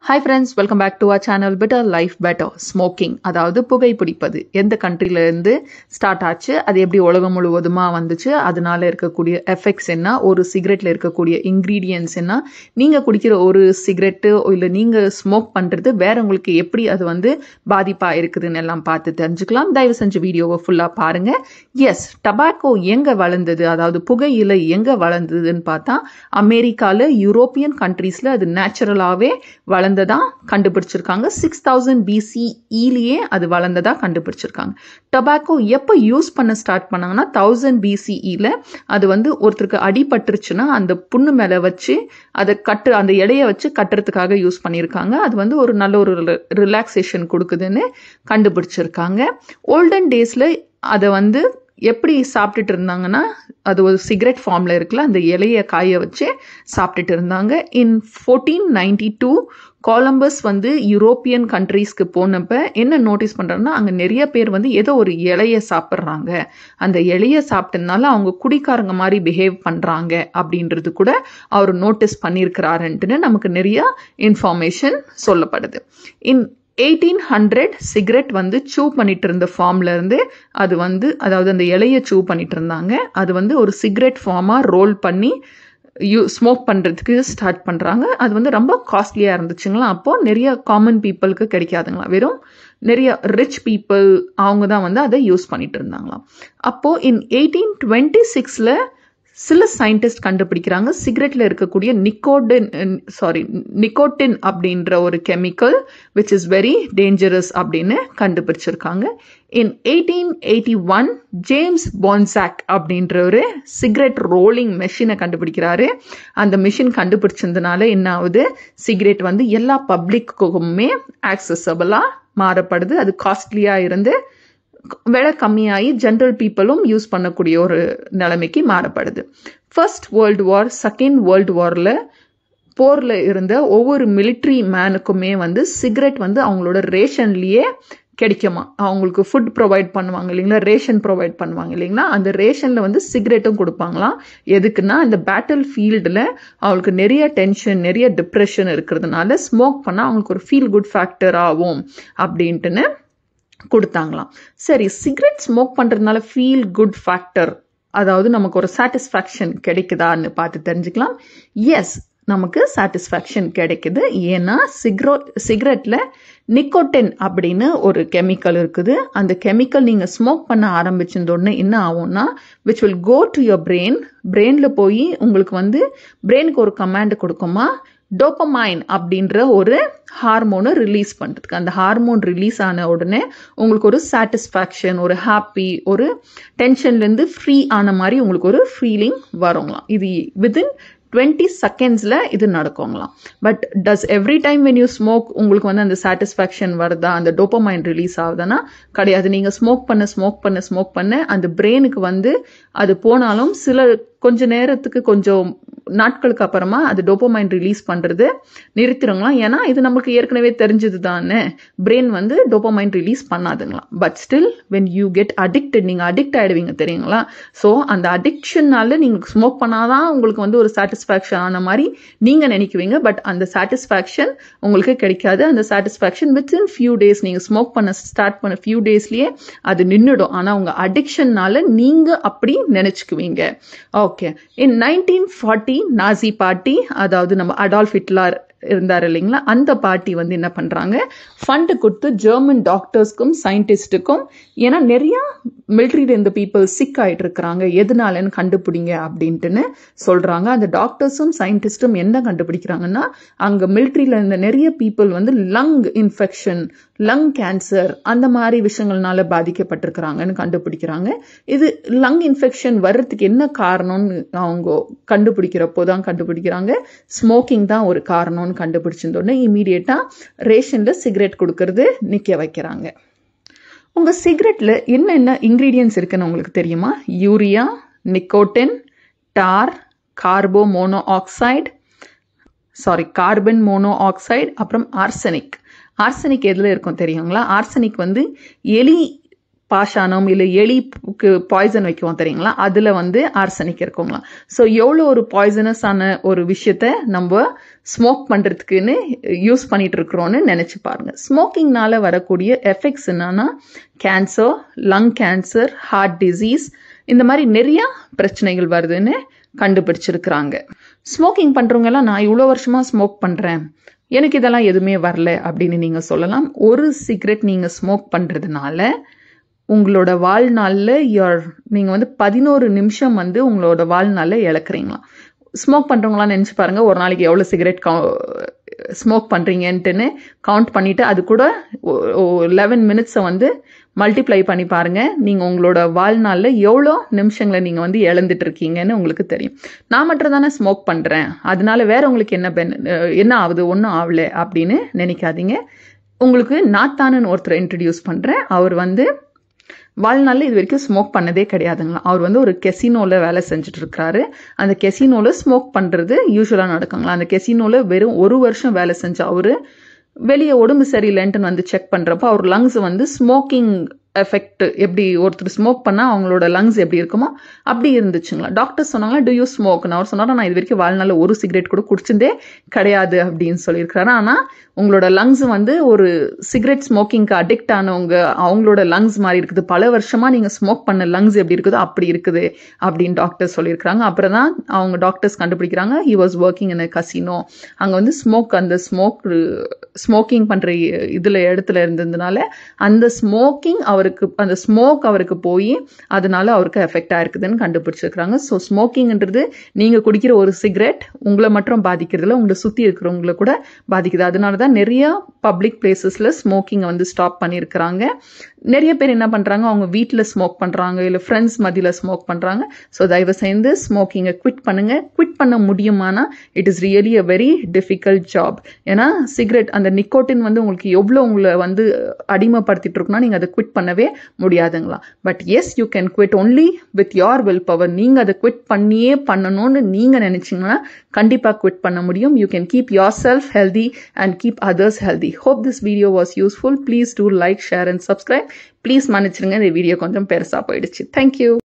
hi friends welcome back to our channel better life better smoking அதாவது புகைப்பிடிப்பது எந்த countryல இருந்து ஸ்டார்ட் ஆச்சு அது எப்படி உலகம் முழுவதுமா வந்துச்சு அதனால இருக்கக்கூடிய எஃபெக்ட்ஸ் என்ன ஒரு சிகரெட்ல இருக்கக்கூடிய இன்க்ரீடியன்ஸ் என்ன நீங்க குடிக்கிற ஒரு சிகரெட்டு இல்லை நீங்க ஸ்மோக் பண்றது வேறவங்களுக்கு எப்படி அது வந்து பாதிப்பா இருக்குதுன்னு எல்லாம் பார்த்து தெரிஞ்சுக்கலாம் தயவு செஞ்சு வீடியோவை ஃபுல்லா பாருங்க எஸ் டபாக்கோ எங்க வளர்ந்தது அதாவது புகையிலை எங்க வளர்ந்ததுன்னு பார்த்தா அமெரிக்கால யூரோப்பியன் கண்ட்ரீஸ்ல அது நேச்சுரலாவே வளர்ந்ததா கண்டுபிடிச்சிருக்காங்க சிக்ஸ் தௌசண்ட் பிசிஇலேயே அது வளர்ந்ததா கண்டுபிடிச்சிருக்காங்க டொபாக்கோ எப்போ யூஸ் பண்ண ஸ்டார்ட் பண்ணாங்கன்னா தௌசண்ட் பிசிஇல அது வந்து ஒருத்தருக்கு அடிபட்டுருச்சுன்னா அந்த புண்ணு மேலே வச்சு அதை கட்டு அந்த இலைய வச்சு கட்டுறதுக்காக யூஸ் பண்ணியிருக்காங்க அது வந்து ஒரு நல்ல ஒரு ரிலாக்ஸேஷன் கொடுக்குதுன்னு கண்டுபிடிச்சிருக்காங்க ஓல்டன் டேஸில் அதை வந்து எப்படி சாப்பிட்டுட்டு இருந்தாங்கன்னா அது ஒரு சிகரெட் ஃபார்மில் இருக்குல்ல அந்த இலைய காய வச்சு சாப்பிட்டுட்டு இருந்தாங்க in fourteen ninety two Columbus வந்து யூரோப்பியன் கண்ட்ரீஸ்க்கு போனப்ப என்ன நோட்டீஸ் பண்ணுறாங்கன்னா அங்கே நிறைய பேர் வந்து ஏதோ ஒரு இலைய சாப்பிட்றாங்க அந்த இலைய சாப்பிட்டதுனால அவங்க குடிக்காரங்க மாதிரி பிஹேவ் பண்ணுறாங்க அப்படின்றது கூட அவர் நோட்டீஸ் பண்ணியிருக்கிறாருன்ட்டுன்னு நமக்கு நிறைய இன்ஃபார்மேஷன் சொல்லப்படுது இன் எயிட்டீன் ஹண்ட்ரட் சிகரெட் வந்து சூ பண்ணிட்டு இருந்த ஃபார்ம்ல இருந்து அது வந்து அதாவது அந்த இலைய சூ பண்ணிட்டு இருந்தாங்க அது வந்து ஒரு சிகரெட் ஃபார்மாக ரோல் பண்ணி யூ ஸ்மோக் பண்ணுறதுக்கு ஸ்டார்ட் பண்ணுறாங்க அது வந்து ரொம்ப காஸ்ட்லியாக இருந்துச்சுங்களா அப்போது நிறைய காமன் பீப்புளுக்கு கிடைக்காதுங்களா வெறும் நிறைய ரிச் பீப்புள் அவங்க தான் வந்து அதை யூஸ் பண்ணிட்டு இருந்தாங்களாம் அப்போது இன் எயிட்டீன் டுவெண்ட்டி சிக்ஸில் சில சயின்டிஸ்ட் கண்டுபிடிக்கிறாங்க சிகரெட்ல இருக்கக்கூடிய நிக்கோடின் சாரி நிக்கோட்டின் அப்படின்ற ஒரு chemical which is very dangerous அப்படின்னு கண்டுபிடிச்சிருக்காங்க in eighteen eighty one James Bonsack அப்படின்ற ஒரு சிகரெட் ரோலிங் மெஷினை கண்டுபிடிக்கிறாரு அந்த மிஷின் கண்டுபிடிச்சதுனால என்ன ஆகுது சிகரெட் வந்து எல்லா பப்ளிக்குமே ஆக்சசபிளாக மாறப்படுது அது காஸ்ட்லியாக இருந்து விலை கம்மியாகி ஜென்ரல் பீப்புளும் யூஸ் பண்ணக்கூடிய ஒரு நிலைமைக்கு மாறப்படுது first world war second world வாரில் போரில் இருந்த ஒவ்வொரு மிலிட்ரி மேனுக்குமே வந்து சிகரெட் வந்து அவங்களோட ரேஷன்லேயே கிடைக்குமா அவங்களுக்கு ஃபுட் ப்ரொவைட் பண்ணுவாங்க இல்லைங்களா ரேஷன் ப்ரொவைட் பண்ணுவாங்க இல்லைங்களா அந்த ரேஷனில் வந்து சிகரெட்டும் கொடுப்பாங்களாம் எதுக்குன்னா இந்த பேட்டில் ஃபீல்டில் அவங்களுக்கு நிறைய டென்ஷன் நிறைய டிப்ரெஷன் இருக்கிறதுனால ஸ்மோக் பண்ணால் அவங்களுக்கு ஒரு ஃபீல் குட் ஃபேக்டர் ஆகும் அப்படின்ட்டுன்னு கொடுத்தாங்களாம் சரி சிகரெட் ஸ்மோக் பண்ணுறதுனால ஃபீல் குட் ஃபேக்டர் அதாவது நமக்கு ஒரு சாட்டிஸ்ஃபேக்ஷன் கிடைக்குதான்னு பார்த்து தெரிஞ்சுக்கலாம் எஸ் நமக்கு சாட்டிஸ்ஃபேக்ஷன் கிடைக்குது ஏன்னா சிக்ரோ சிகரெட்டில் நிக்கோட்டின் அப்படின்னு ஒரு கெமிக்கல் இருக்குது அந்த கெமிக்கல் நீங்கள் ஸ்மோக் பண்ண ஆரம்பிச்சிருந்தோடனே என்ன ஆகும்னா which will go to your brain பிரெயினில் போய் உங்களுக்கு வந்து பிரெயினுக்கு ஒரு கமாண்ட் கொடுக்குமா டோப்பமைன் அப்படின்ற ஒரு ஹார்மோனை ரிலீஸ் பண்ணுறதுக்கு அந்த ஹார்மோன் ரிலீஸ் ஆன உடனே உங்களுக்கு ஒரு சாட்டிஸ்ஃபேக்ஷன் ஒரு ஹாப்பி ஒரு டென்ஷன்லேருந்து ஃப்ரீ ஆன மாதிரி உங்களுக்கு ஒரு ஃபீலிங் வருங்களாம் இது வித்தின் டுவெண்ட்டி செகண்ட்ஸில் இது நடக்குங்களாம் but does every time when you smoke உங்களுக்கு வந்து அந்த சாட்டிஸ்ஃபேக்ஷன் வருதா அந்த டோப்பமைன் ரிலீஸ் ஆகுதுன்னா கிடையாது நீங்கள் ஸ்மோக் பண்ண ஸ்மோக் பண்ண ஸ்மோக் பண்ண அந்த பிரெயினுக்கு வந்து அது போனாலும் சில கொஞ்ச நேரத்துக்கு கொஞ்சம் நாட்களுக்கு அப்புறமா அது டோப்போமைன் ரிலீஸ் பண்ணுறது நிறுத்திடுங்களாம் ஏன்னா இது நமக்கு ஏற்கனவே தெரிஞ்சது தானே பிரெயின் வந்து டோப்போமைன் ரிலீஸ் பண்ணாதுங்களாம் but still when you get addicted நீங்கள் அடிக்ட் ஆகிடுவீங்க தெரியுங்களா ஸோ அந்த அடிக்ஷன்னால நீங்கள் ஸ்மோக் பண்ணாதான் உங்களுக்கு வந்து ஒரு சாட்டிஸ்ஃபேக்ஷன் ஆன மாதிரி நீங்கள் நினைக்குவீங்க பட் அந்த சாட்டிஸ்ஃபேக்ஷன் உங்களுக்கு கிடைக்காது அந்த சாட்டிஸ்ஃபேக்ஷன் வித்தின் ஃபியூ டேஸ் நீங்கள் ஸ்மோக் பண்ண ஸ்டார்ட் பண்ண ஃபியூ டேஸ்லேயே அது நின்றுடும் ஆனால் உங்கள் அடிக்ஷன்னால நீங்கள் அப்படி நினச்சிக்குவீங்க okay in nineteen forty Nazi party அதாவது நம்ம அடால்ஃப் ஹிட்லர் இருந்தார் இல்லைங்களா அந்த பார்ட்டி வந்து என்ன பண்ணுறாங்க ஃபண்டு கொடுத்து ஜெர்மன் டாக்டர்ஸ்க்கும் சயின்டிஸ்ட்டுக்கும் ஏன்னா நிறையா மிலிட்ரியில் இருந்த பீப்புள் சிக் ஆகிட்டு இருக்கிறாங்க எதனாலன்னு கண்டுபிடிங்க அப்படின்ட்டுன்னு சொல்கிறாங்க அந்த டாக்டர்ஸும் சயின்டிஸ்ட்டும் என்ன கண்டுபிடிக்கிறாங்கன்னா அங்கே மிலிட்ரியில் இருந்த நிறைய பீப்புள் வந்து லங் இன்ஃபெக்ஷன் லங் கேன்சர் அந்த மாதிரி விஷயங்கள்னால பாதிக்கப்பட்டிருக்கிறாங்கன்னு கண்டுபிடிக்கிறாங்க இது லங் இன்ஃபெக்ஷன் வர்றதுக்கு என்ன காரணம்னு அவங்க கண்டுபிடிக்கிறப்போ தான் கண்டுபிடிக்கிறாங்க ஸ்மோக்கிங் தான் ஒரு காரணம்னு கண்டுபிடிச்சிருந்தோடனே இமீடியட்டாக ரேஷனில் சிகரெட் கொடுக்கறது நிற்க வைக்கிறாங்க உங்கள் சிகரெட்டில் என்னென்ன இன்க்ரீடியன்ஸ் இருக்குன்னு உங்களுக்கு தெரியுமா urea nicotine tar carbo mono oxide sorry carbon mono oxide அப்புறம் ஆர்சனிக் ஆர்சனிக் எதில் இருக்கும் தெரியுங்களா ஆர்சனிக் வந்து எலி பாஷானம் இல்லை எலிக்கு பாய்சன் வைக்குவோம் தெரியுங்களா அதில் வந்து ஆர்சனிக் இருக்குங்களா ஸோ எவ்வளோ ஒரு பாய்சனஸான ஒரு விஷயத்த நம்ம ஸ்மோக் பண்ணுறதுக்குன்னு யூஸ் பண்ணிட்டு இருக்கிறோன்னு நினச்சி பாருங்க ஸ்மோக்கிங்னால வரக்கூடிய எஃபெக்ட்ஸ் என்னன்னா cancer lung cancer heart disease இந்த மாதிரி நிறைய பிரச்சனைகள் வருதுன்னு கண்டுபிடிச்சிருக்கிறாங்க ஸ்மோக்கிங் பண்ணுறவங்க எல்லாம் நான் இவ்வளோ வருஷமா ஸ்மோக் பண்ணுறேன் எனக்கு இதெல்லாம் எதுவுமே வரல அப்படின்னு நீங்கள் சொல்லலாம் ஒரு சிகரெட் நீங்கள் ஸ்மோக் பண்ணுறதுனால உங்களோட வாழ்நாளில் யோர் நீங்கள் வந்து பதினோரு நிமிஷம் வந்து உங்களோட வாழ்நாளில் இழக்கிறீங்களாம் ஸ்மோக் பண்ணுறவங்களாம் நினச்சி பாருங்கள் ஒரு நாளைக்கு எவ்வளோ சிகரெட் ஸ்மோக் பண்ணுறீங்கன்ட்டுன்னு கவுண்ட் பண்ணிவிட்டு அது கூட லெவன் மினிட்ஸை வந்து மல்டிப்ளை பண்ணி பாருங்கள் நீங்கள் உங்களோட வாழ்நாளில் எவ்வளோ நிமிஷங்களை நீங்கள் வந்து இழந்துட்டு இருக்கீங்கன்னு உங்களுக்கு தெரியும் நான் மட்டும் தானே ஸ்மோக் பண்ணுறேன் அதனால வேற உங்களுக்கு என்ன பென் என்ன ஆகுது ஒன்றும் ஆகலை அப்படின்னு நினைக்காதீங்க உங்களுக்கு நாத்தானுன்னு ஒருத்தரை இன்ட்ரடியூஸ் பண்ணுறேன் அவர் வந்து வாழ்நாளில் இது வரைக்கும் ஸ்மோக் பண்ணதே கிடையாதுங்களாம் அவர் வந்து ஒரு கெசினோவில் வேலை செஞ்சுட்டு இருக்கிறாரு அந்த கெசினோவில் ஸ்மோக் பண்ணுறது யூஸ்வலாக நடக்குங்களா அந்த கெசினோவில் வெறும் ஒரு வருஷம் வேலை செஞ்ச அவர் வெளியே உடம்பு சரியில்லைன்ட்டு வந்து செக் பண்ணுறப்போ அவர் லங்ஸ் வந்து ஸ்மோக்கிங் எஃபெக்ட் எப்படி ஒருத்தர் ஸ்மோக் பண்ணால் அவங்களோட லங்ஸ் எப்படி இருக்குமோ அப்படி இருந்துச்சுங்களா டாக்டர் சொன்னாங்களா டூ யூ ஸ்மோக் அவர் சொன்னாரா நான் இது வரைக்கும் வாழ்நாளில் ஒரு சிகரெட் கூட குடிச்சதே கிடையாது அப்படின்னு சொல்லியிருக்கிறாரு ஆனால் உங்களோட லங்ஸ் வந்து ஒரு சிகரெட் ஸ்மோக்கிங்க்கு அடிக்ட் ஆனவங்க அவங்களோட லங்ஸ் மாதிரி இருக்குது பல வருஷமா நீங்க ஸ்மோக் பண்ண லங்ஸ் எப்படி இருக்குதோ அப்படி இருக்குது அப்படின்னு டாக்டர் சொல்லியிருக்கிறாங்க அப்புறம் தான் அவங்க டாக்டர்ஸ் கண்டுபிடிக்கிறாங்க he was working in casino அங்கே வந்து ஸ்மோக் அந்த ஸ்மோக் ஸ்மோக்கிங் பண்ற இதுல இடத்துல இருந்ததுனால அந்த ஸ்மோக்கிங் அவருக்கு அந்த ஸ்மோக் அவருக்கு போய் அதனால அவருக்கு எஃபெக்ட் ஆயிருக்குதுன்னு கண்டுபிடிச்சிருக்கிறாங்க ஸோ ஸ்மோக்கிங்ன்றது நீங்க குடிக்கிற ஒரு சிகரெட் உங்களை மட்டும் பாதிக்கிறதுல உங்களை சுத்தி இருக்கிறவங்களை கூட பாதிக்குது அதனால தான் நிறைய பப்ளிக் பிளேசஸ்ல ஸ்மோக்கிங்கை வந்து ஸ்டாப் பண்ணியிருக்கிறாங்க நிறைய பேர் என்ன பண்றாங்க அவங்க வீட்டில் ஸ்மோக் பண்றாங்க இல்லை ஃப்ரெண்ட்ஸ் மத்தியில் ஸ்மோக் பண்றாங்க ஸோ தயவு செய்து ஸ்மோக்கிங்கை குவிட் பண்ணுங்க குவிட் பண்ண முடியுமானா it is really a very difficult job ஏன்னா சிகரெட் அந்த நிக்கோட்டின் வந்து உங்களுக்கு எவ்வளோ உங்களை வந்து அடிமைப்படுத்திட்டு இருக்குன்னா நீங்கள் அதை குவிட் பண்ணவே முடியாதுங்களா but yes you can quit only with your will power நீங்கள் அதை குவிட் பண்ணியே பண்ணணும்னு நீங்கள் நினைச்சீங்கன்னா கண்டிப்பாக குவிட் பண்ண முடியும் you can keep yourself healthy and keep others healthy hope this video was useful please do like share and subscribe please மன்னிச்சிருங்க இந்த வீடியோ கொஞ்சம் பெருசாக போயிடுச்சு தேங்க்யூ